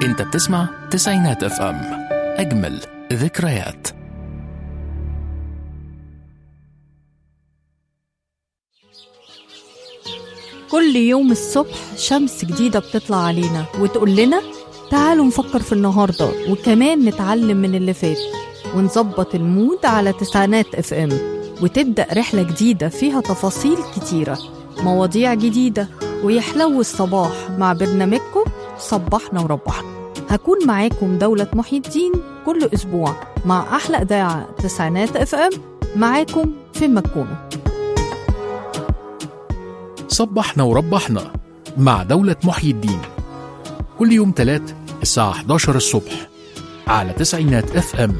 انت بتسمع تسعينات اف ام اجمل ذكريات كل يوم الصبح شمس جديدة بتطلع علينا وتقول لنا تعالوا نفكر في النهاردة وكمان نتعلم من اللي فات ونظبط المود على تسعينات اف ام وتبدأ رحلة جديدة فيها تفاصيل كتيرة مواضيع جديدة ويحلو الصباح مع برنامجكم صبحنا وربحنا هكون معاكم دولة محي الدين كل أسبوع مع أحلى إذاعة تسعينات اف ام معاكم في مكونة صبحنا وربحنا مع دولة محيي الدين كل يوم تلات الساعة 11 الصبح على تسعينات اف ام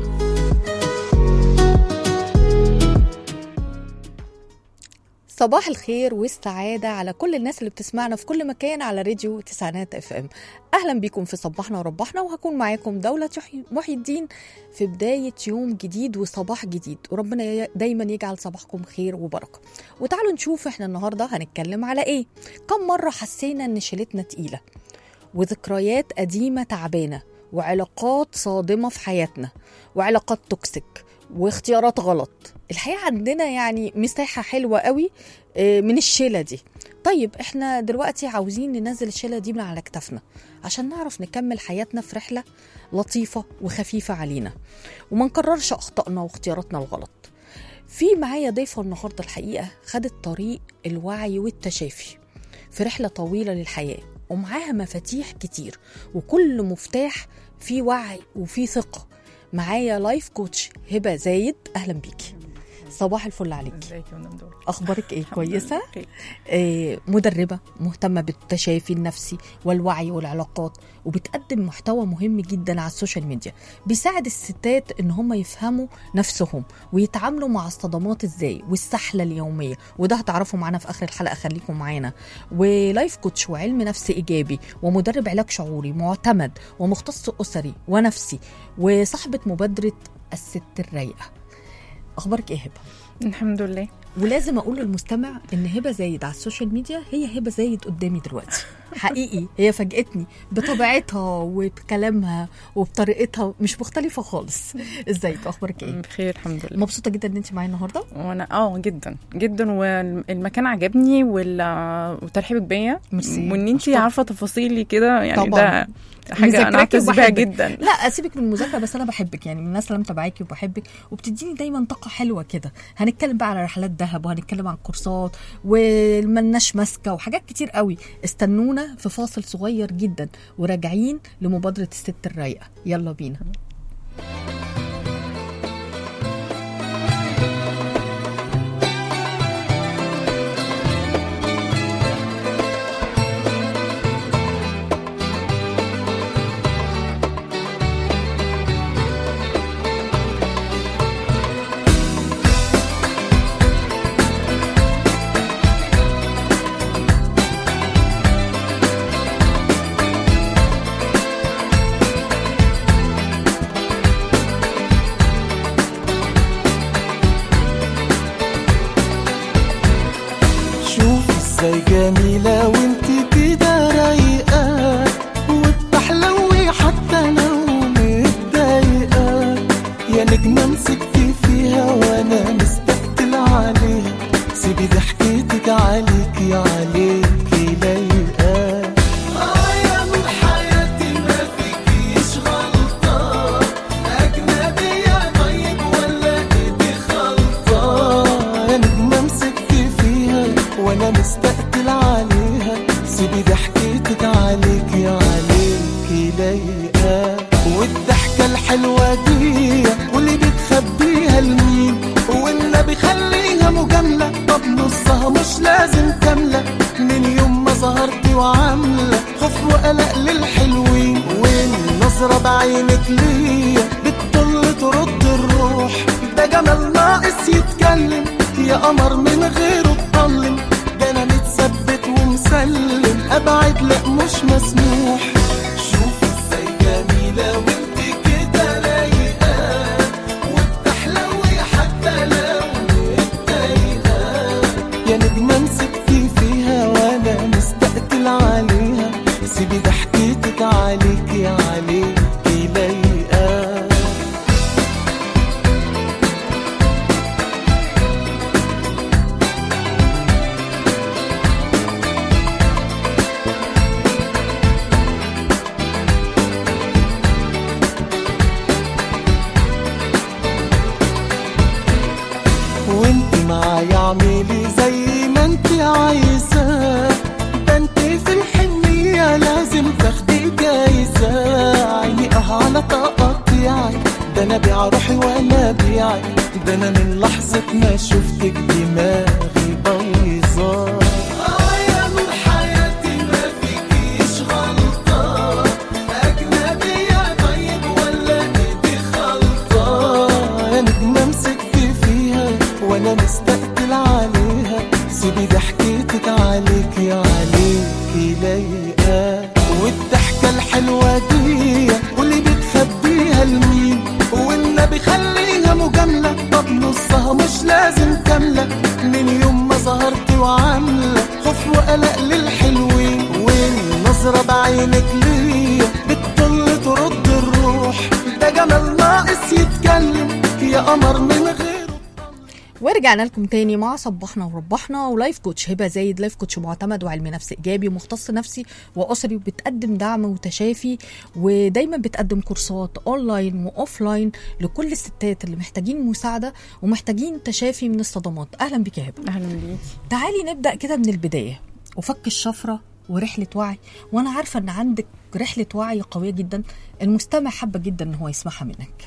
صباح الخير والسعادة على كل الناس اللي بتسمعنا في كل مكان على راديو تسعينات اف ام اهلا بيكم في صباحنا وربحنا وهكون معاكم دولة يحيي- محي الدين في بداية يوم جديد وصباح جديد وربنا ي- دايما يجعل صباحكم خير وبركة وتعالوا نشوف احنا النهاردة هنتكلم على ايه كم مرة حسينا ان شيلتنا تقيلة وذكريات قديمة تعبانة وعلاقات صادمة في حياتنا وعلاقات توكسيك واختيارات غلط الحقيقة عندنا يعني مساحة حلوة قوي آه، من الشيلة دي طيب احنا دلوقتي عاوزين ننزل الشيلة دي من على كتافنا عشان نعرف نكمل حياتنا في رحلة لطيفة وخفيفة علينا وما نكررش أخطائنا واختياراتنا الغلط في معايا ضيفة النهاردة الحقيقة خدت طريق الوعي والتشافي في رحلة طويلة للحياة ومعاها مفاتيح كتير وكل مفتاح فيه وعي وفيه ثقة معايا لايف كوتش هبة زايد أهلا بيكي صباح الفل عليكي ازيك يا مدام دول أخبارك إيه الحمد كويسة؟ لله بخير. آه، مدربة مهتمة بالتشافي النفسي والوعي والعلاقات وبتقدم محتوى مهم جدا على السوشيال ميديا بيساعد الستات ان هم يفهموا نفسهم ويتعاملوا مع الصدمات ازاي والسحلة اليومية وده هتعرفوا معانا في اخر الحلقة خليكم معانا ولايف كوتش وعلم نفس ايجابي ومدرب علاج شعوري معتمد ومختص اسري ونفسي وصاحبة مبادرة الست الرايقة اخبارك ايه هبه الحمد لله ولازم اقول للمستمع ان هبه زايد على السوشيال ميديا هي هبه زايد قدامي دلوقتي حقيقي هي فاجئتني بطبيعتها وبكلامها وبطريقتها مش مختلفه خالص ازيك اخبارك ايه بخير الحمد لله مبسوطه جدا ان انت معايا النهارده وانا اه جدا جدا والمكان عجبني وال- وترحيبك بيا ميرسي. وان انت أشكرك. عارفه تفاصيلي كده يعني طبعاً. ده حاجه انا مذاكراكي اعتز بيها وبحبك. جدا لا اسيبك من المذاكره بس انا بحبك يعني من الناس اللي متابعاكي وبحبك وبتديني دايما طاقه حلوه كده هنتكلم بقى على رحلات دهب وهنتكلم عن كورسات والمناش ماسكه وحاجات كتير قوي استنونا في فاصل صغير جدا وراجعين لمبادره الست الرايقه يلا بينا شوف ازاي جميلة وانت كده رايقة وبتحلوي حتى لو متضايقة يا نجمة مسكتي فيها وانا مستقتل عليها سيبي ضحكتك عليكي عليكي لايقة اه يا من حياتي ما فيكيش غلطة أجنبية طيب ولا إيدي خلطة يا نجمة مسكتي فيها وأنا مستقتل عليها سيبي ضحكتك عليكي عليكي لايقة والضحكة الحلوة دي واللي بتخبيها لمين والنبي خليها مجاملة طب نصها مش لازم كاملة من يوم ما ظهرتي وعاملة خوف وقلق للحلوين والنظرة بعينك ليا بتطل ترد الروح ده جمال ناقص يتكلم يا قمر من غيره اتطلم ده انا متثبت ومسلم ابعد لا مش مسموح شوف ازاي جميلة وانت كده رايقة وبتحلوي حتى لو متضايقة يا نجمة مسكتي فيها وانا مستقتل عليها سيبي ضحكتك عليكي عليكي انا بيع روحي وانا بيعك ده انا من لحظة ما شفتك دماغي بايظة آه يا نور حياتي ما فيكيش غلطة أجنبية طيب ولا إيدي خلطة يا نجمة مسكت فيها وأنا مستقتل عليها سيبي ضحكتك عليكي عليكي لايقة والضحكة الحلوة دي واللي بتخبيها لمين والنبي خليها مجاملة طب نصها مش لازم كاملة من يوم ما ظهرت وعاملة خوف وقلق للحلوين والنظرة بعينك ليا بتطل ترد الروح ده جمال ناقص يتكلم يا قمر من غيره ورجعنا لكم تاني مع صبحنا وربحنا ولايف كوتش هبه زايد لايف كوتش معتمد وعلمي نفس ايجابي ومختص نفسي واسري وبتقدم دعم وتشافي ودايما بتقدم كورسات اونلاين واوفلاين لكل الستات اللي محتاجين مساعده ومحتاجين تشافي من الصدمات اهلا بك يا هبه اهلا بيكي تعالي نبدا كده من البدايه وفك الشفره ورحله وعي وانا عارفه ان عندك رحله وعي قويه جدا المستمع حابه جدا ان هو يسمعها منك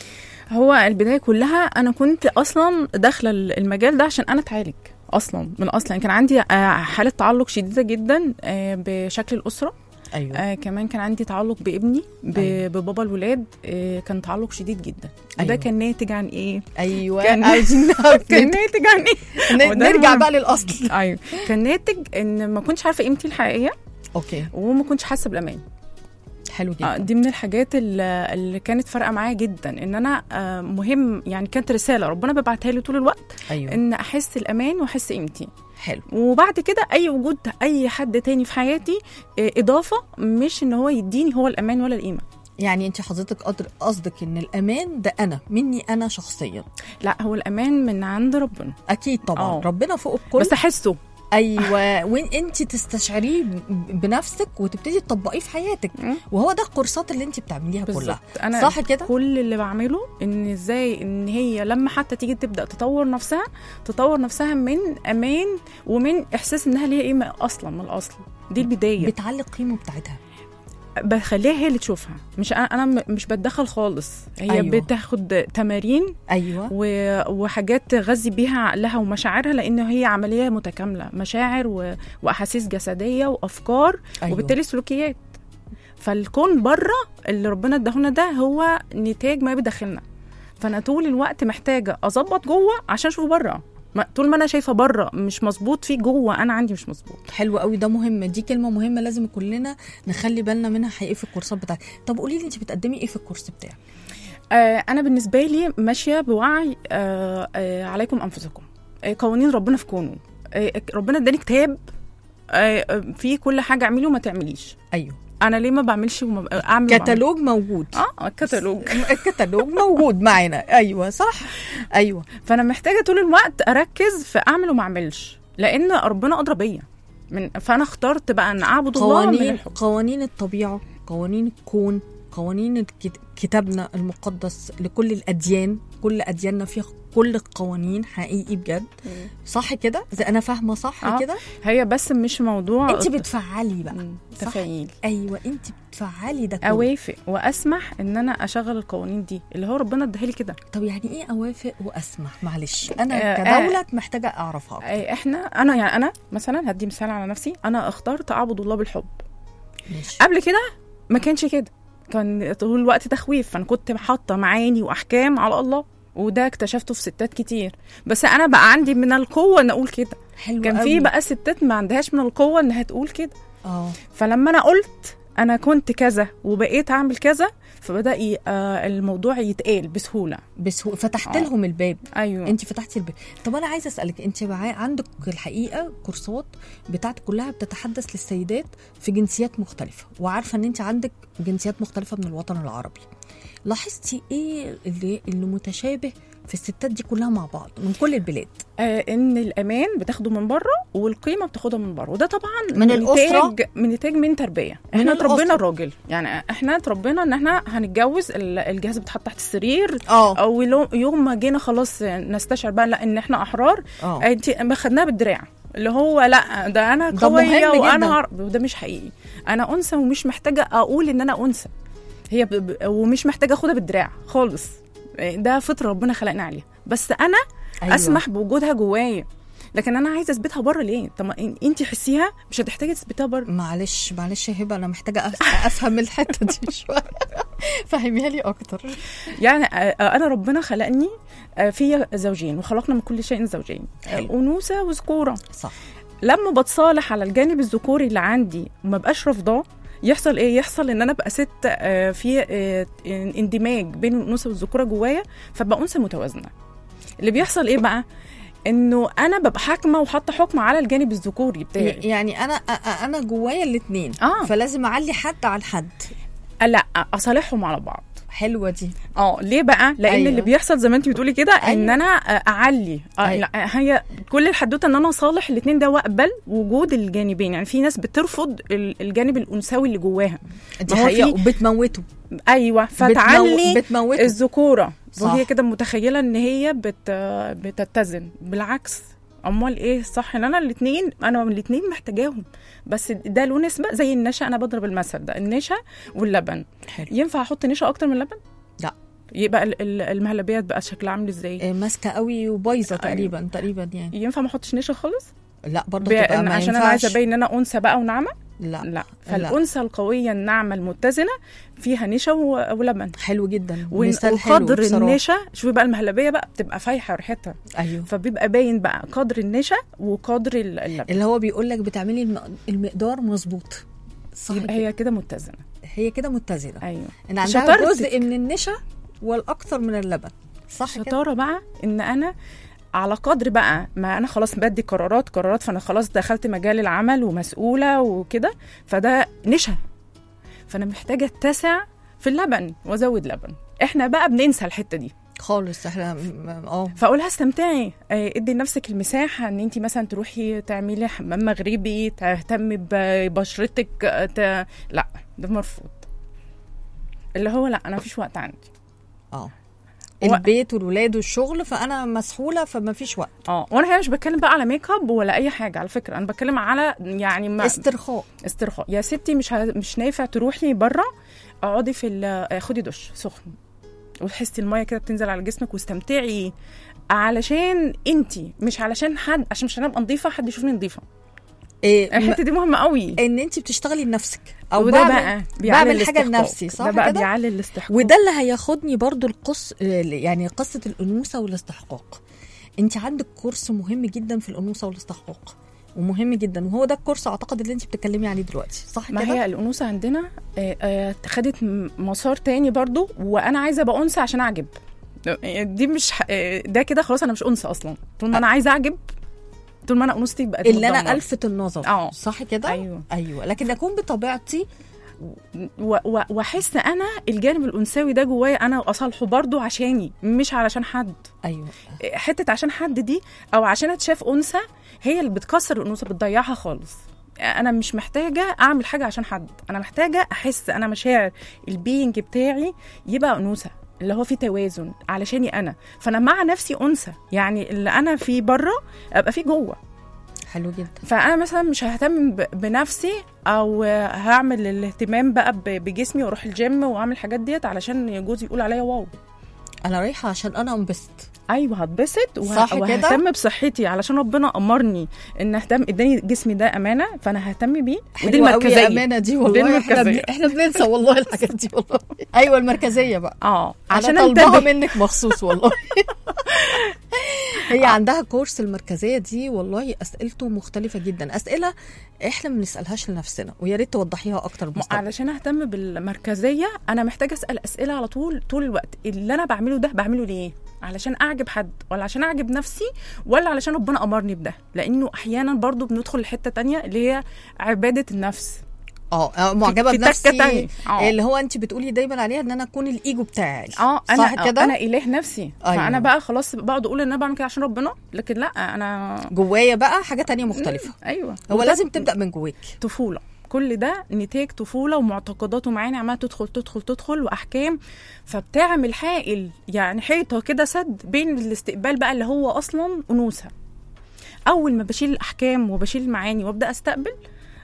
هو البدايه كلها انا كنت اصلا داخله المجال ده عشان انا اتعالج اصلا من اصلا كان عندي آه، حاله تعلق شديده جدا آه، بشكل الاسره ايوه آه كمان كان عندي تعلق بابني ب- أيوة. ببابا الولاد آه كان تعلق شديد جدا وده أيوة. كان ناتج عن ايه ايوه كان- عايزين نعرف كان نت- ناتج عن ايه ن- وده نرجع المهم. بقى للاصل ايوه كان ناتج ان ما كنتش عارفه قيمتي الحقيقيه اوكي وما كنتش حاسه بالامان حلو آه، جدا دي من الحاجات اللي اللي كانت فارقه معايا جدا ان انا آه، مهم يعني كانت رساله ربنا بيبعتها لي طول الوقت ايوه ان احس الامان واحس قيمتي حلو وبعد كده اي وجود اي حد تاني في حياتي آه، اضافه مش ان هو يديني هو الامان ولا القيمه يعني انت حضرتك قدر قصدك ان الامان ده انا مني انا شخصيا لا هو الامان من عند ربنا اكيد طبعا آه. ربنا فوق الكل بس احسه ايوه وين انت تستشعريه ب- بنفسك وتبتدي تطبقيه في حياتك مم. وهو ده الكورسات اللي انت بتعمليها كلها بالظبط انا صح كده كل اللي بعمله ان ازاي ان هي لما حتى تيجي تبدا تطور نفسها تطور نفسها من امان ومن احساس انها ليها قيمه اصلا من الاصل دي البدايه بتعلي القيمه بتاعتها بخليها هي اللي تشوفها مش انا انا م- مش بتدخل خالص هي أيوة. أيوة. بتاخد تمارين ايوه و- وحاجات تغذي بيها عقلها ومشاعرها لان هي عمليه متكامله مشاعر و... واحاسيس جسديه وافكار أيوة. أيوة. وبالتالي سلوكيات فالكون بره اللي ربنا اداهولنا ده هو نتاج ما بداخلنا فانا طول الوقت محتاجه اظبط جوه عشان اشوف بره ما- طول ما انا شايفه بره مش مظبوط في جوه انا عندي مش مظبوط حلو قوي ده مهم دي كلمه مهمه لازم كلنا نخلي بالنا منها حقيقي في الكورسات بتاعتك طب قولي لي انت بتقدمي ايه في الكورس بتاعك آه، انا بالنسبه لي ماشيه بوعي آه، آه، عليكم انفسكم آه، قوانين ربنا في كونه آه، ربنا اداني كتاب آه، آه، فيه كل حاجه اعملي وما تعمليش ايوه انا ليه ما بعملش وما ب- اعمل وما كتالوج موجود أعمل؟ اه كتالوج الكتالوج موجود معانا ايوه صح ايوه فانا محتاجه طول الوقت اركز في اعمل وما اعملش لان ربنا ادرى بيا من فانا اخترت بقى ان اعبد الله من قوانين الحب قوانين الطبيعه قوانين الكون قوانين الكت- كتابنا المقدس لكل الاديان كل ادياننا فيها كل القوانين حقيقي بجد صح كده زي انا فاهمه صح آه. كده هي بس مش موضوع انت بتفعلي بقى مم، صح؟ تفاعيل ايوه انت بتفعلي ده كله اوافق واسمح ان انا اشغل القوانين دي اللي هو ربنا اداها لي كده طب يعني ايه اوافق واسمح معلش انا آه، كدوله محتاجه اعرفها أكتر. آه، احنا انا يعني انا مثلا هدي مثال على نفسي انا اخترت اعبد الله بالحب ماشي قبل كده ما كانش كده كان طول الوقت تخويف فانا كنت حاطه معاني واحكام على الله وده اكتشفته في ستات كتير بس انا بقى عندي من القوه ان اقول كده حلو كان قوي. في بقى ستات ما عندهاش من القوه انها تقول كده اه فلما انا قلت انا كنت كذا وبقيت اعمل كذا فبدا ي- آه، الموضوع يتقال بسهوله بس هو فتحت آه. لهم الباب ايوه انت فتحتي الباب طب انا عايزه اسالك انت معايا عندك الحقيقه كورسات بتاعتك كلها بتتحدث للسيدات في جنسيات مختلفه وعارفه ان انت عندك جنسيات مختلفه من الوطن العربي لاحظتي ايه اللي اللي متشابه في الستات دي كلها مع بعض من كل البلاد آه ان الامان بتاخده من بره والقيمه بتاخدها من بره وده طبعا من الأسرة؟ نتاج من نتاج من تربيه من احنا الأسرة. اتربينا الراجل يعني احنا اتربينا ان احنا هنتجوز ال- الجهاز بيتحط تحت السرير اه او لو- يوم ما جينا خلاص نستشعر بقى لا ان احنا احرار اه انت ما خدناها بالدراع اللي هو لا ده انا ده قويه مهم وانا جداً. عرب وده مش حقيقي انا انثى ومش محتاجه اقول ان انا انثى هي ب... ب... ومش محتاجه اخدها بالدراع خالص ده فطره ربنا خلقنا عليها بس انا أيوة. أيوة. اسمح بوجودها جوايا لكن انا عايزه اثبتها بره ليه طب ما انت حسيها مش هتحتاجي تثبتها بره معلش معلش يا هبه انا محتاجه أف- افهم الحته دي شويه فهميها لي اكتر يعني آه، انا ربنا خلقني آه، في زوجين وخلقنا من كل شيء زوجين آه، حلو. انوثه وذكوره صح لما بتصالح على الجانب الذكوري اللي عندي وما بقاش رافضاه يحصل ايه يحصل ان انا ابقى ست آه، في آه، اندماج بين الانوثه والذكوره جوايا فبقى انثى متوازنه اللي بيحصل ايه بقى انه انا ببقى حاكمه وحاطه حكم على الجانب الذكوري بتاعي يعني انا أ- أ- انا جوايا الاثنين آه. فلازم اعلي حد عن حد لا اصالحهم على بعض حلوه دي اه ليه بقى لان أيوة. أيوة. اللي بيحصل زي ما انت بتقولي كده أيوة. ان أيوة. انا اعلي آه أيوة. لا هي كل الحدوته ان انا اصالح الاثنين ده واقبل وجود الجانبين يعني في ناس بترفض ال- الجانب الانثوي اللي جواها دي ما هو حقيقه في- وبتموته ايوه فتعلي بتموته الذكوره صح. وهي كده متخيله ان هي بت بتتزن بالعكس امال ايه صح ان انا الاثنين انا الاثنين محتاجاهم بس ده له نسبه زي النشا انا بضرب المثل ده النشا واللبن حلو ينفع احط نشا اكتر من لبن لا. يبقى ال- ال- المهلبيات بقى شكلها عامل ازاي آه، ماسكه قوي وبايظه أيوة. تقريبا تقريبا يعني ينفع ما احطش نشا خالص لا برضه بي- تبقى ما عشان انا عايزه ينفعش. ابين ان انا انثى بقى وناعمه لا لا فالانثى القويه الناعمه المتزنه فيها نشا و- ولبن حلو جدا ون- مثال حلو وقدر بصراحة. النشا شوفي بقى المهلبيه بقى بتبقى فايحه ريحتها ايوه فبيبقى باين بقى قدر النشا وقدر ال- اللبن اللي هو بيقول لك بتعملي الم- المقدار مظبوط صح يبقى كده. هي كده متزنه هي كده متزنه ايوه ان عندها شطارتك. جزء من النشا والاكثر من اللبن صح كده شطاره بقى ان انا على قدر بقى ما انا خلاص بدي قرارات قرارات فانا خلاص دخلت مجال العمل ومسؤوله وكده فده نشا فانا محتاجه اتسع في اللبن وازود لبن احنا بقى بننسى الحته دي خالص احنا م- اه فاقولها استمتعي آه، ادي لنفسك المساحه ان انت مثلا تروحي تعملي حمام مغربي تهتمي ببشرتك آه، ت... لا ده مرفوض اللي هو لا انا مفيش وقت عندي اه و- البيت والولاد والشغل فانا مسحوله فما فيش وقت اه وانا هنا مش بتكلم بقى على ميك اب ولا اي حاجه على فكره انا بتكلم على يعني ما استرخاء استرخاء يا ستي مش ه... مش نافع تروحي بره اقعدي في ال... آه، خدي دش سخن وتحسي الميه كده بتنزل على جسمك واستمتعي علشان انتي مش علشان حد عشان مش انا ابقى نظيفه حد يشوفني نظيفه إيه الحته دي مهمه قوي ان انت بتشتغلي لنفسك او وده بعمل بقى بيعلي بعمل حاجه الاستحقاق. لنفسي صح ده بقى كده بيعلي الاستحقاق وده اللي هياخدني برضو القص يعني قصه الانوثه والاستحقاق انت عندك كورس مهم جدا في الانوثه والاستحقاق ومهم جدا وهو ده الكورس اعتقد اللي انت بتتكلمي عليه دلوقتي صح ما كده هي الانوثه عندنا آه، آه، خدت م- مسار تاني برضو وانا عايزه ابقى انثى عشان اعجب دي مش ح- آه، ده كده خلاص انا مش انثى اصلا طول ما انا عايزه اعجب طول ما انا انوثتي بقت اللي انا متدمرة. الفت النظر اه. صح كده ايوه ايوه لكن اكون بطبيعتي و- و- واحس انا الجانب الانثوي ده جوايا انا اصالحه برضو عشاني مش علشان حد ايوه حته عشان حد دي او عشان اتشاف انثى هي اللي بتكسر الانوثه بتضيعها خالص انا مش محتاجه اعمل حاجه عشان حد انا محتاجه احس انا مشاعر البينج بتاعي يبقى انوثه اللي هو في توازن علشاني انا فانا مع نفسي انثى يعني اللي انا فيه بره ابقى فيه جوه حلو جدا فانا مثلا مش ههتم ب- بنفسي او هعمل الاهتمام بقى ب- بجسمي واروح الجيم واعمل الحاجات ديت علشان جوزي يقول عليا واو انا رايحه عشان انا انبسط ايوه هتبسط وه... صح كده؟ وههتم بصحتي علشان ربنا امرني ان اهتم اداني جسمي ده امانه فانا ههتم بيه ودي حلوة قوي المركزيه امانه دي والله احنا بن... المركزية. احنا بننسى والله الحاجات دي والله ايوه المركزيه بقى اه عشان عشان طالباها انتبه منك مخصوص والله هي عندها كورس المركزيه دي والله اسئلته مختلفه جدا اسئله احنا ما بنسالهاش لنفسنا ويا ريت توضحيها اكتر م- مستقبل علشان اهتم بالمركزيه انا محتاجه اسال اسئله على طول طول الوقت اللي انا بعمله ده بعمله ليه علشان اعجب حد ولا عشان اعجب نفسي ولا علشان ربنا امرني بده لانه احيانا برضو بندخل لحته تانية اللي هي عباده النفس اه آه، معجبه في تكة بنفسي تانية. آه. اللي هو انت بتقولي دايما عليها ان انا اكون الايجو بتاعي اه انا صح كده انا اله نفسي أيوة. أيوة. فانا بقى خلاص بقعد اقول ان انا بعمل كده عشان ربنا لكن لا انا جوايا بقى حاجه تانية مختلفه ايوه هو وده لازم تبدا من جواك طفوله كل ده نتاج طفوله ومعتقدات ومعاني عماله تدخل تدخل تدخل واحكام فبتعمل حائل يعني حيطه كده سد بين الاستقبال بقى اللي هو اصلا انوثه اول ما بشيل الاحكام وبشيل المعاني وابدا استقبل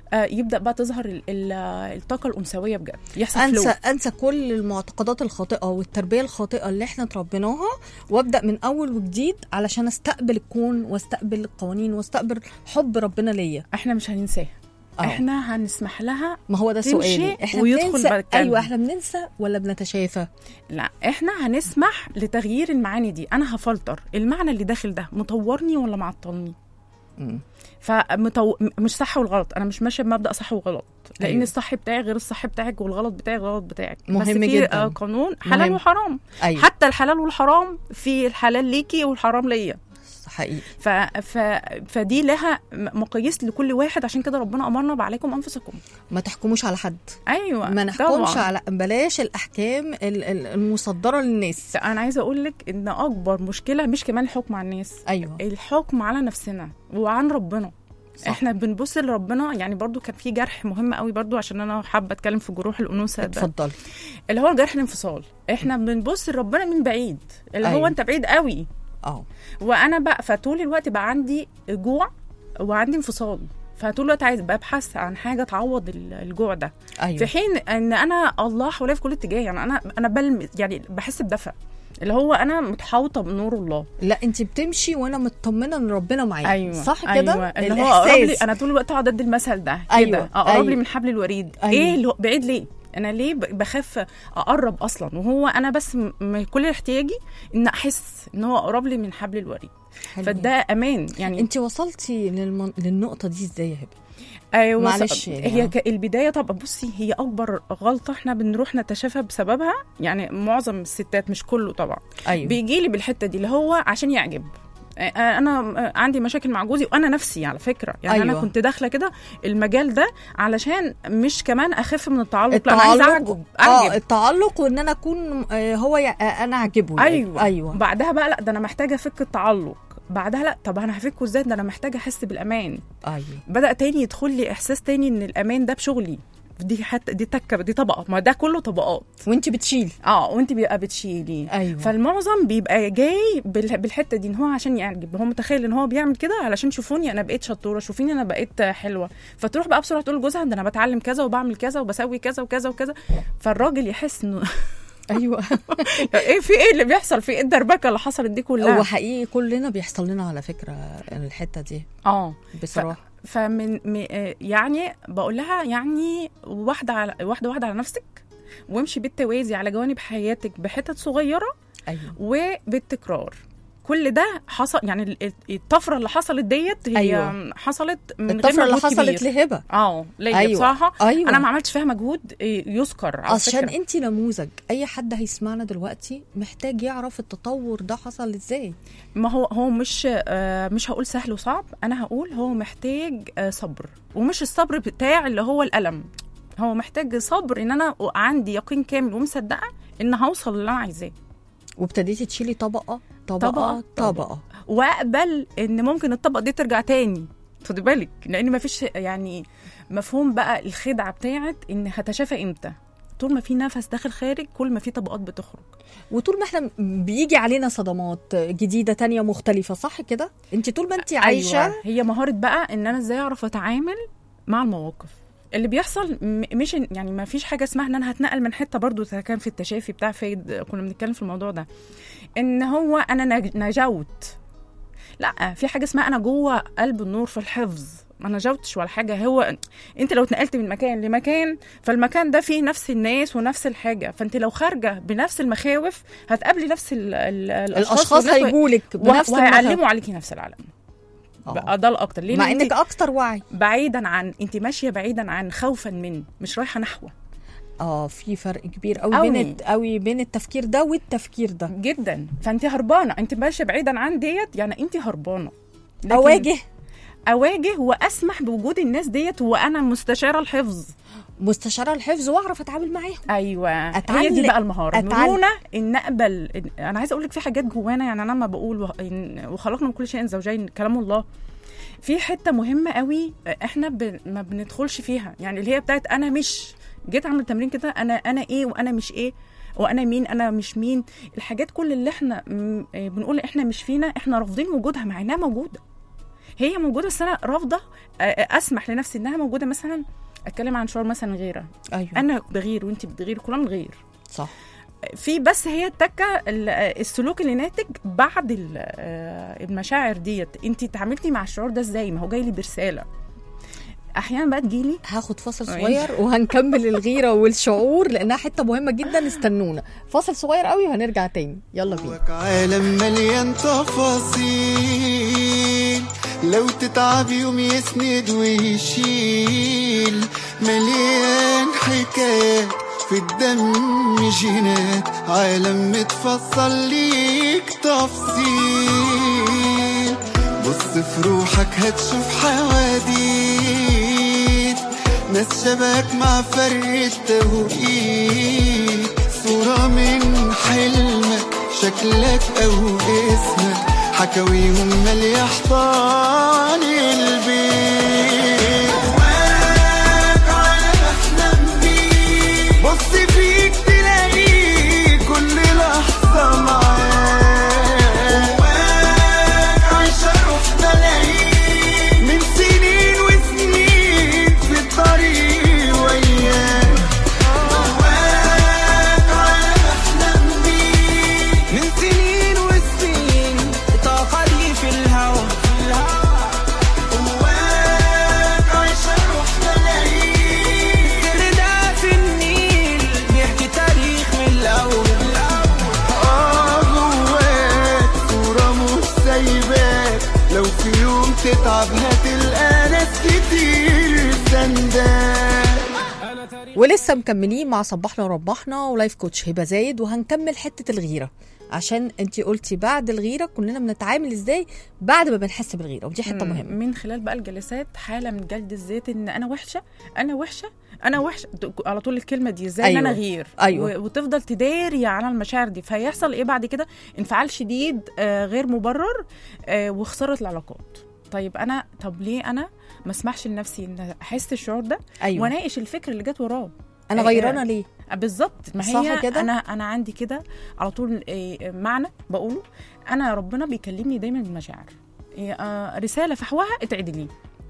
آه يبدا بقى تظهر ال- ال- الطاقه الانثويه بجد يحصل انسى فلو انسى كل المعتقدات الخاطئه والتربيه الخاطئه اللي احنا تربيناها وابدا من اول وجديد علشان استقبل الكون واستقبل القوانين واستقبل حب ربنا ليا احنا مش هننساها آه. احنا هنسمح لها ما هو ده تمشي سؤالي احنا ويدخل بننسى بعد كده. ايوه احنا بننسى ولا بنتشافى لا احنا هنسمح لتغيير المعاني دي انا هفلتر المعنى اللي داخل ده مطورني ولا معطلني مم. فمطو... م- مش صح والغلط انا مش ماشيه بمبدا صح وغلط لان أيوة. أيوة. الصح بتاعي غير الصح بتاعك والغلط بتاعي غير الغلط بتاعك بس مهم في جداً. آه، قانون حلال مهم. وحرام ايوه حتى الحلال والحرام في الحلال ليكي والحرام ليا حقيقي ف... ف... فدي لها م- مقاييس لكل واحد عشان كده ربنا امرنا بعليكم انفسكم ما تحكموش على حد ايوه ما نحكمش طبعاً. على بلاش الاحكام ال- ال- المصدره للناس انا عايزه اقول لك ان اكبر مشكله مش كمان الحكم على الناس ايوه الحكم على نفسنا وعن ربنا صح. صح. احنا بنبص لربنا يعني برضو كان في جرح مهم قوي برضو عشان انا حابه اتكلم في جروح الانوثه ده اتفضلي اللي هو الجرح الانفصال احنا بنبص لربنا من بعيد اللي أيوة. هو انت بعيد قوي اه وانا بقى فطول الوقت بقى عندي جوع وعندي انفصال فطول الوقت عايز ببحث عن حاجه تعوض ال- الجوع ده ايوه في حين ان انا الله حواليا في كل اتجاه يعني انا انا بلم يعني بحس بدفى اللي هو انا متحوطه بنور الله لا انت بتمشي وانا مطمنه ان ربنا معايا ايوه صح كده ايوه اللي هو اقرب لي الإحساس. انا طول الوقت اقعد ادي المثل ده أيوة، كده اقرب أيوة. لي من حبل الوريد أيوة. ايه اللي هو بعيد ليه انا ليه ب- بخاف اقرب اصلا وهو انا بس م- م- كل احتياجي ان احس ان هو اقرب لي من حبل الوريد حلو. فده امان يعني انت وصلتي للمن... للنقطه دي ازاي يا هبه ايوه معلش يعني. هي ك- البدايه طب بصي هي اكبر غلطه احنا بنروح نتشافى بسببها يعني معظم الستات مش كله طبعا ايوه بيجي لي بالحته دي اللي هو عشان يعجب آه، انا آه، عندي مشاكل مع جوزي وانا نفسي على فكره يعني أيوة. أيوة. انا كنت داخله كده المجال ده علشان مش كمان اخف من التعلق لا انا عايزه اعجب اه اعجب التعلق وان انا اكون آه، هو ي... آه، انا اعجبه يعني. ايوه ايوه بعدها بقى لا ده انا محتاجه افك التعلق بعدها لا طب انا هفكه ازاي ده انا محتاجه احس بالامان ايوه بدا تاني يدخل لي احساس تاني ان الامان ده بشغلي دي حتى دي تكه دي طبقه ما ده كله طبقات وانت بتشيلي اه وانت بيبقى بتشيلي ايوه فالمعظم بيبقى جاي بال- بالحته دي ان هو عشان يعجب هو متخيل ان هو بيعمل كده علشان شوفوني انا بقيت شطوره شوفيني انا بقيت حلوه فتروح بقى بسرعه تقول لجوزها ده انا بتعلم كذا وبعمل كذا وبسوي كذا وكذا وكذا فالراجل يحس انه ايوه ايه في ايه اللي بيحصل في ايه الدربكه اللي حصلت دي كلها هو حقيقي كلنا بيحصل لنا على فكره الحته دي اه بصراحه فمن م- آه، يعني بقول لها يعني واحده على واحده واحده على نفسك وامشي بالتوازي على جوانب حياتك بحتت صغيره ايوه وبالتكرار كل ده حصل يعني ال- الطفره اللي حصلت ديت هي أيوة. أيوة. حصلت من غير الطفره اللي مجهود حصلت كبير. لهبه اه ليا أيوة. أيوة. بصراحه ايوه انا ما عملتش فيها مجهود إيه، يذكر على عشان فكرة. انت نموذج اي حد هيسمعنا دلوقتي محتاج يعرف التطور ده حصل ازاي ما هو هو مش آه مش هقول سهل وصعب انا هقول هو محتاج آه صبر ومش الصبر بتاع اللي هو الالم هو محتاج صبر ان انا عندي يقين كامل ومصدقه ان هوصل اللي انا عايزاه وابتديتي تشيلي طبقه طبقه طبقة، طبقه, طبقة. واقبل ان ممكن الطبقه دي ترجع تاني خدي بالك لان ما فيش يعني مفهوم بقى الخدعه بتاعت ان هتشافى امتى طول ما في نفس داخل خارج كل ما في طبقات بتخرج وطول ما احنا بيجي علينا صدمات جديده تانية مختلفه صح كده انت طول ما انت عايشه أيوة. هي مهاره بقى ان انا ازاي اعرف اتعامل مع المواقف اللي بيحصل م- مش إن- يعني ما فيش حاجه اسمها ان انا هتنقل من حته برضو إذا كان في التشافي بتاع فايد كنا بنتكلم في الموضوع ده ان هو انا نج- نجوت لا في حاجه اسمها انا جوه قلب النور في الحفظ ما نجوتش ولا حاجه هو انت لو اتنقلت من مكان لمكان فالمكان ده فيه نفس الناس ونفس الحاجه فانت لو خارجه بنفس المخاوف هتقابلي نفس ال ال الاشخاص الاشخاص والناس- هيجولك وه- بنفس المخاوف. وهيعلموا عليكي نفس العالم آه. بقى ده الاكتر ليه مع لأن انك انت اكتر وعي بعيدا عن انت ماشيه بعيدا عن خوفا من مش رايحه نحوه اه في فرق كبير قوي أوي. بين الت- قوي بين التفكير ده والتفكير ده جدا فانت هربانه انت ماشيه بعيدا عن ديت يعني انت هربانه لكن اواجه اواجه واسمح بوجود الناس ديت وانا مستشاره الحفظ مستشاره الحفظ واعرف اتعامل معاهم ايوه هي أتعلق- دي بقى المهاره أتعلق. المرونه ان اقبل إن- انا عايزه اقول لك في حاجات جوانا يعني انا لما بقول وه- إن- وخلقنا من كل شيء زوجين كلام الله في حته مهمه قوي احنا ب... ما بندخلش فيها يعني اللي هي بتاعت انا مش جيت اعمل تمرين كده انا انا ايه وانا مش ايه وانا مين انا مش مين الحاجات كل اللي احنا م- آه، بنقول احنا مش فينا احنا رافضين وجودها مع انها موجوده هي موجوده بس انا رافضه آه، آه، اسمح لنفسي انها موجوده مثلا اتكلم عن شعور مثلا غيره ايوه انا بغير وانت بتغير كلنا بنغير صح في بس هي التكه ال- السلوك اللي ناتج بعد ال- آه، المشاعر ديت انت اتعاملتي مع الشعور ده ازاي ما هو جاي لي برساله احيانا بقى تجيلي هاخد فاصل أيوة. صغير وهنكمل الغيره والشعور لانها حته مهمه جدا استنونا فاصل صغير قوي وهنرجع تاني يلا بينا جواك عالم مليان تفاصيل لو تتعب يوم يسند ويشيل مليان حكايات في الدم جينات عالم متفصل ليك تفصيل بص في روحك هتشوف حواديت ناس شبك مع فرق التوقيت صورة من حلمك شكلك أو اسمك حكاويهم مالية حيطان البيت جواك عالم أحلام بيك بص فيك تلاقيه كل لحظة معاك جواك عايشة روح ملايين من سنين وسنين في الطريق وياك جواك عالم أحلام بيك من سنين وسنين طاقة لي في الهوا جواك عايشة روح ملايين السر ده في النيل بيحكي تاريخ من الأول آه جواك صورة مش سايباك لو في يوم تتعب هتلقى ناس كتير سنداك ولسه مكملين مع صباحنا وربحنا ولايف كوتش هبه زايد وهنكمل حته الغيره عشان انتي قلتي بعد الغيره كلنا بنتعامل ازاي بعد ما بنحس بالغيره ودي حته مم. مهمه من خلال بقى الجلسات حاله من جلد الذات ان انا وحشه انا وحشه انا وحشه على طول الكلمه دي ازاي أيوة. ان انا أيوة. غير أيوة. و- وتفضل تداري على المشاعر دي فيحصل ايه بعد كده انفعال شديد آه غير مبرر آه وخساره العلاقات طيب انا طب ليه انا ما اسمحش لنفسي ان احس الشعور ده ايوه واناقش الفكر اللي جت وراه انا آه، غيرانه ليه آه، بالظبط ما صح هي كده؟ انا انا عندي كده على طول آه، معنى بقوله انا ربنا بيكلمني دايما بالمشاعر آه، رساله فحواها اتعدلي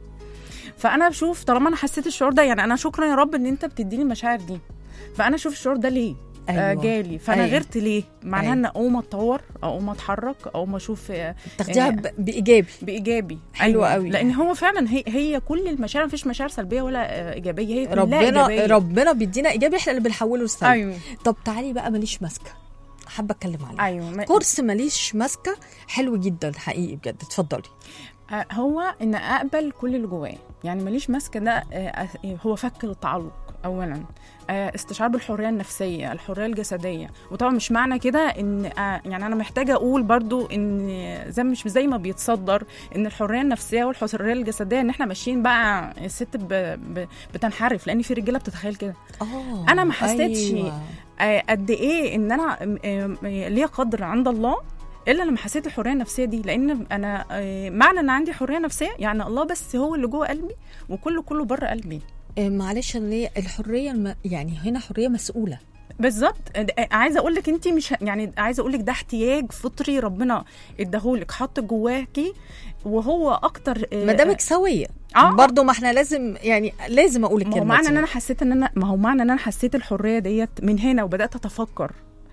فانا بشوف طالما انا حسيت الشعور ده يعني انا شكرا يا رب ان انت بتديني المشاعر دي فانا اشوف الشعور ده ليه أيوة. آه جالي فانا أيوة. أيوة. غيرت ليه معناها أيوة. ان اقوم اتطور اقوم اتحرك اقوم اشوف آه، تاخديها آه، ب- بايجابي بايجابي حلو أيوة. قوي. لان هو فعلا هي هي كل المشاعر مفيش مشاعر سلبيه ولا آه، ايجابيه هي كلها ربنا إيجابية. ربنا بيدينا ايجابي احنا اللي بنحوله لسلبي ايوه طب تعالي بقى ماليش ماسكه حابه اتكلم عليه ايوه ما- كورس ماليش ماسكه حلو جدا حقيقي بجد اتفضلي آه، هو ان اقبل كل اللي جوايا يعني ماليش ماسكه ده آه، آه، هو فك التعلق اولا آه، استشعار بالحريه النفسيه الحريه الجسديه وطبعا مش معنى كده ان آه، يعني انا محتاجه اقول برضو ان زي مش زي ما بيتصدر ان الحريه النفسيه والحريه الجسديه ان احنا ماشيين بقى الست ب... ب... بتنحرف لان في رجاله بتتخيل كده اه أنا ما حسيتش أيوة. آه، قد ايه ان انا م- آه، ليا قدر عند الله الا لما حسيت الحريه النفسيه دي لان انا آه، معنى ان عندي حريه نفسيه يعني الله بس هو اللي جوه قلبي وكله كله بره قلبي آه، معلش أنا ليه الحريه الم... يعني هنا حريه مسؤوله بالظبط آه، عايزه اقول لك انت مش ه- يعني عايزه اقول لك ده احتياج فطري ربنا اداهولك حط جواكي وهو اكتر آه، ما دامك سويه آه. برضه ما احنا لازم يعني لازم اقول ما هو الكلمه معنى دي. ان انا حسيت ان انا ما هو معنى ان انا حسيت الحريه ديت من هنا وبدات اتفكر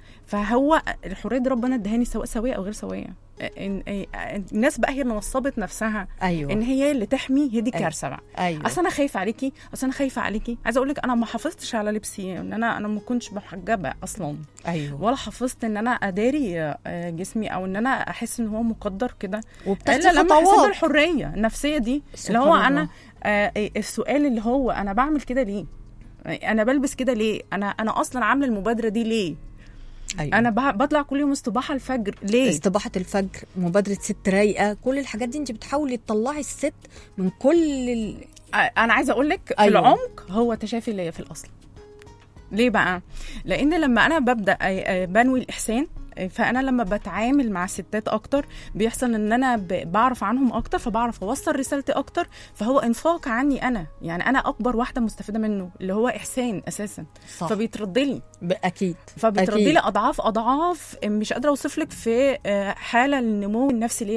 فهو الحريه دي ربنا ادهاني سواء سويه او غير سويه إن إن- الناس بقى هي اللي نصبت نفسها ايوه ان هي اللي تحمي هي دي أيوة. الكارثه بقى ايوه اصل انا خايفه عليكي اصل انا خايفه عليكي عايزه اقول لك انا ما حافظتش على لبسي ان انا انا ما كنتش محجبه اصلا ايوه ولا حافظت ان انا اداري آه، جسمي او ان انا احس ان هو مقدر كده وبتاخدي الا لما حسيت خطوات الحريه النفسيه دي اللي سبحان هو الله. انا آه السؤال اللي هو انا بعمل كده ليه انا بلبس كده ليه انا انا اصلا عامله المبادره دي ليه أيوة. انا ب- بطلع كل يوم استباحه الفجر ليه استباحة الفجر مبادرة ست رايقة كل الحاجات دي انت بتحاولي تطلعي الست من كل ال... آه، انا عايزه اقول لك في أيوة. العمق هو تشافي ليا في الاصل ليه بقى لان لما انا ببدا آه، آه، بنوي الاحسان آه، فانا لما بتعامل مع الستات اكتر بيحصل ان انا ب- بعرف عنهم اكتر فبعرف اوصل رسالتي اكتر فهو انفاق عني انا يعني انا اكبر واحده مستفيده منه اللي هو احسان اساسا صح فبيترد لي ب- اكيد فبيترد أكيد. لي اضعاف اضعاف مش قادره اوصف لك في آه، حاله النمو النفسي لي انا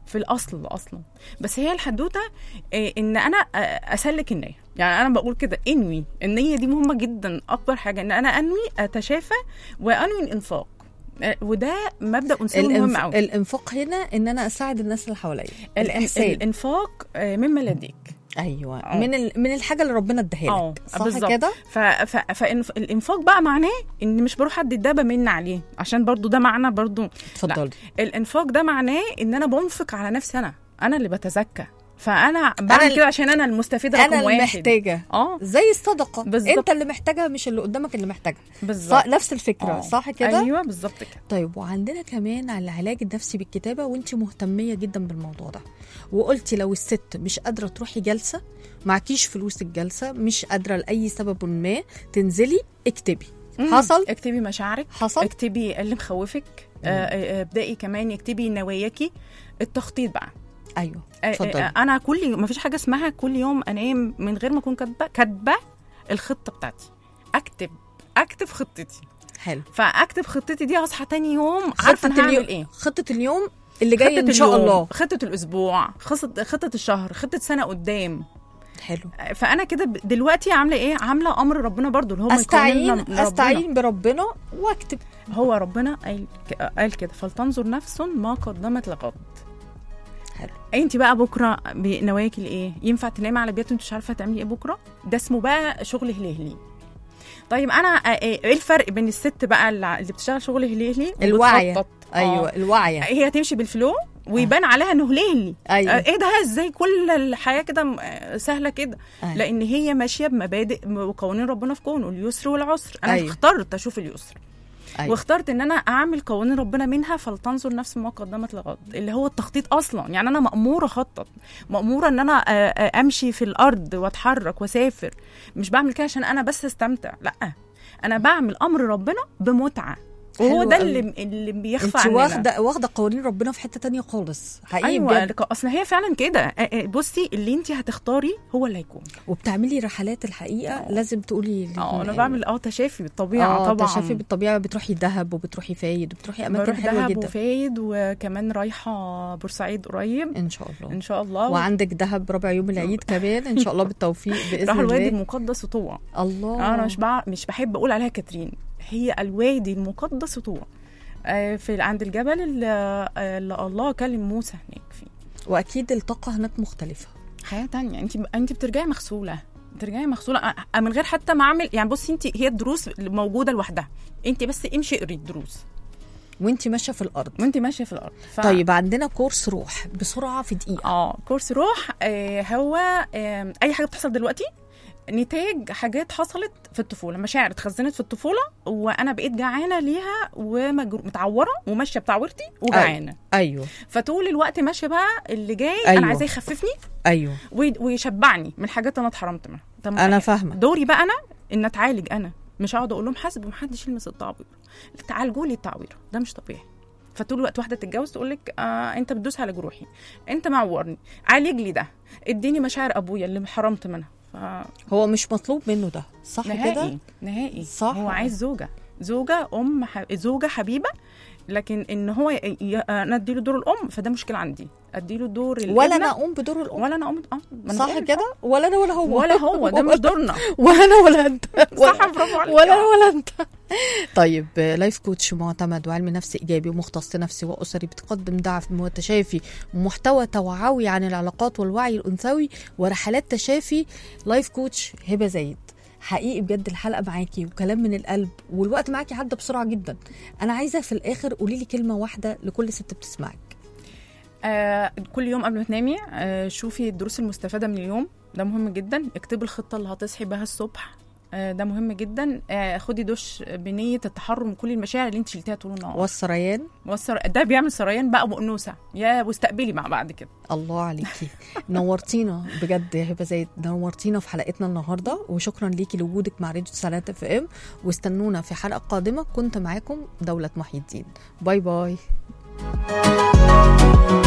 في الاصل اصلا بس هي الحدوته آه، ان انا آه، اسلك النيه يعني انا بقول كده انوي النيه دي مهمه جدا اكبر حاجه ان انا انوي اتشافى وانوي الانفاق آه، وده مبدا انساني مهم الإنف... قوي الانفاق هنا ان انا اساعد الناس اللي حواليا الإن- الاحسان الانفاق آه، مما لديك ايوه آه. من ال... من الحاجه اللي ربنا اداها اه لك صح بالظبط. كده ف... ف... فالانفاق بقى معناه ان مش بروح ادي ده بمن عليه عشان برضو ده معنى برضو اتفضلي الانفاق ده معناه ان انا بنفق على نفسي انا انا اللي بتزكى فانا ال- بعمل كده عشان انا المستفيده رقم انا واحد المحتاجه اه زي الصدقه بالظبط. انت اللي محتاجها مش اللي قدامك اللي محتاجها بالظبط صح نفس الفكره آه. صح كده ايوه بالظبط كده طيب وعندنا كمان على العلاج النفسي بالكتابه وانت مهتميه جدا بالموضوع ده وقلتي لو الست مش قادره تروحي جلسه معكيش فلوس الجلسه مش قادره لاي سبب ما تنزلي اكتبي مم. حصل اكتبي مشاعرك حصل اكتبي اللي مخوفك آه، آه، آه، ابدأي كمان اكتبي نواياكي التخطيط بقى ايوه آه، اتفضلي. آه، انا كل ما فيش حاجه اسمها كل يوم انام من غير ما اكون كاتبه كاتبه الخطه بتاعتي اكتب اكتب خطتي حلو فاكتب خطتي دي اصحى تاني يوم عارفه انا خطه هعمل اليوم ايه خطه اليوم اللي جاي خطة ان شاء اليوم، الله خطة الأسبوع خطة خطة الشهر خطة سنة قدام حلو فأنا كده ب- دلوقتي عاملة إيه؟ عاملة أمر ربنا برضو اللي هو ما استعين يكون لنا من ربنا. استعين بربنا واكتب هو ربنا قال ك- قال كده فلتنظر نفس ما قدمت لغد حلو انت بقى بكره بنواياكي لايه ينفع تنامي على بيت وانت مش عارفه تعملي ايه بكره ده اسمه بقى شغل هليهلي طيب انا آه، ايه الفرق بين الست بقى اللي اللي بتشتغل شغل هليهلي الواعية. وبتخطط؟ ايوه آه. الوعي هي تمشي بالفلو ويبان عليها انه هليهلي ايوه آه، ايه ده ازاي كل الحياه كده م- آه، سهله كده أيوة. لان هي ماشيه بمبادئ وقوانين ربنا في كونه اليسر والعسر انا أيوة. اخترت اشوف اليسر أيوة. واخترت ان انا اعمل قوانين ربنا منها فلتنظر نفس ما قدمت لغد اللي هو التخطيط اصلا يعني انا ماموره اخطط ماموره ان انا آه، آه، امشي في الارض واتحرك واسافر مش بعمل كده عشان انا بس استمتع لا انا بعمل امر ربنا بمتعه وهو حلو ده قوي. اللي اللي بيخفى انت عننا واخده واخده قوانين ربنا في حته تانية خالص حقيقي ايوه بجد اصل هي فعلا كده آه، آه، بصي اللي انت هتختاري هو اللي هيكون وبتعملي رحلات الحقيقه آه. لازم تقولي لل- اه انا بعمل اه تشافي بالطبيعه اه طبعا تشافي بالطبيعه بتروحي دهب وبتروحي فايد وبتروحي اماكن بروح حلوه دهب جدا وفايد وكمان رايحه بورسعيد قريب ان شاء الله ان شاء الله وعندك دهب ربع يوم العيد كمان ان شاء الله بالتوفيق باذن راح الوادي الله المقدس وطوع الله انا مش بع... مش بحب اقول عليها كاترين هي الوادي المقدس وطوع آه، في عند الجبل اللي, آه، اللي الله كلم موسى هناك فيه واكيد الطاقه هناك مختلفه حياه تانية انت انت بترجعي مغسوله بترجعي مغسوله آه، من غير حتى ما اعمل يعني بصي انت هي الدروس موجوده لوحدها انت بس امشي اقري الدروس وانت ماشيه في الارض وانت ماشيه في الارض ف... طيب عندنا كورس روح بسرعه في دقيقه اه كورس روح آه هو آه اي حاجه بتحصل دلوقتي نتاج حاجات حصلت في الطفوله مشاعر اتخزنت في الطفوله وانا بقيت جعانه ليها ومتعوره وماشيه بتعورتي وجعانه ايوه فطول الوقت ماشيه بقى اللي جاي أيوة. انا عايزاه يخففني ايوه وي- ويشبعني من الحاجات اللي انا اتحرمت منها طب ما انا فاهمه دوري بقى انا ان اتعالج انا مش هقعد اقول لهم حاسب ومحدش يلمس التعوير تعالجوا لي التعوير ده مش طبيعي فطول الوقت واحده تتجوز تقول لك آه انت بتدوس على جروحي انت معورني عالج لي ده اديني مشاعر ابويا اللي حرمت منها ف- هو مش مطلوب منه ده صح كده نهائي نهائي صح. هو عايز زوجه زوجه ام ح... زوجه حبيبه لكن ان هو ي... ي... انا اديله دور الام فده مشكله عندي اديله دور ولا الابنة، انا اقوم بدور الام ولا انا ام اه ما أنا صح بقول لك. كده ولا انا ولا هو ولا هو ده مش دورنا ولا انا ولا انت صح برافو عليك ولا انا ولا انت طيب لايف كوتش معتمد وعلم نفس ايجابي ومختص نفسي واسري بتقدم دعم وتشافي ومحتوى توعوي عن العلاقات والوعي الانثوي ورحلات تشافي لايف كوتش هبه زايد حقيقي بجد الحلقه معاكي وكلام من القلب والوقت معاكي عدى بسرعه جدا انا عايزه في الاخر قولي لي كلمه واحده لكل ست بتسمعك آه كل يوم قبل ما تنامي آه شوفي الدروس المستفاده من اليوم ده مهم جدا اكتبي الخطه اللي هتصحي بها الصبح آه ده مهم جدا آه خدي دش بنيه التحرر من كل المشاعر اللي انت شلتيها طول النهار والسريان والسر... ده بيعمل سريان بقى وانوثه يا واستقبلي مع بعد كده الله عليكي نورتينا بجد يا هبه زايد نورتينا في حلقتنا النهارده وشكرا ليكي لوجودك مع راديو سنات اف ام واستنونا في حلقه قادمه كنت معاكم دوله محي الدين باي باي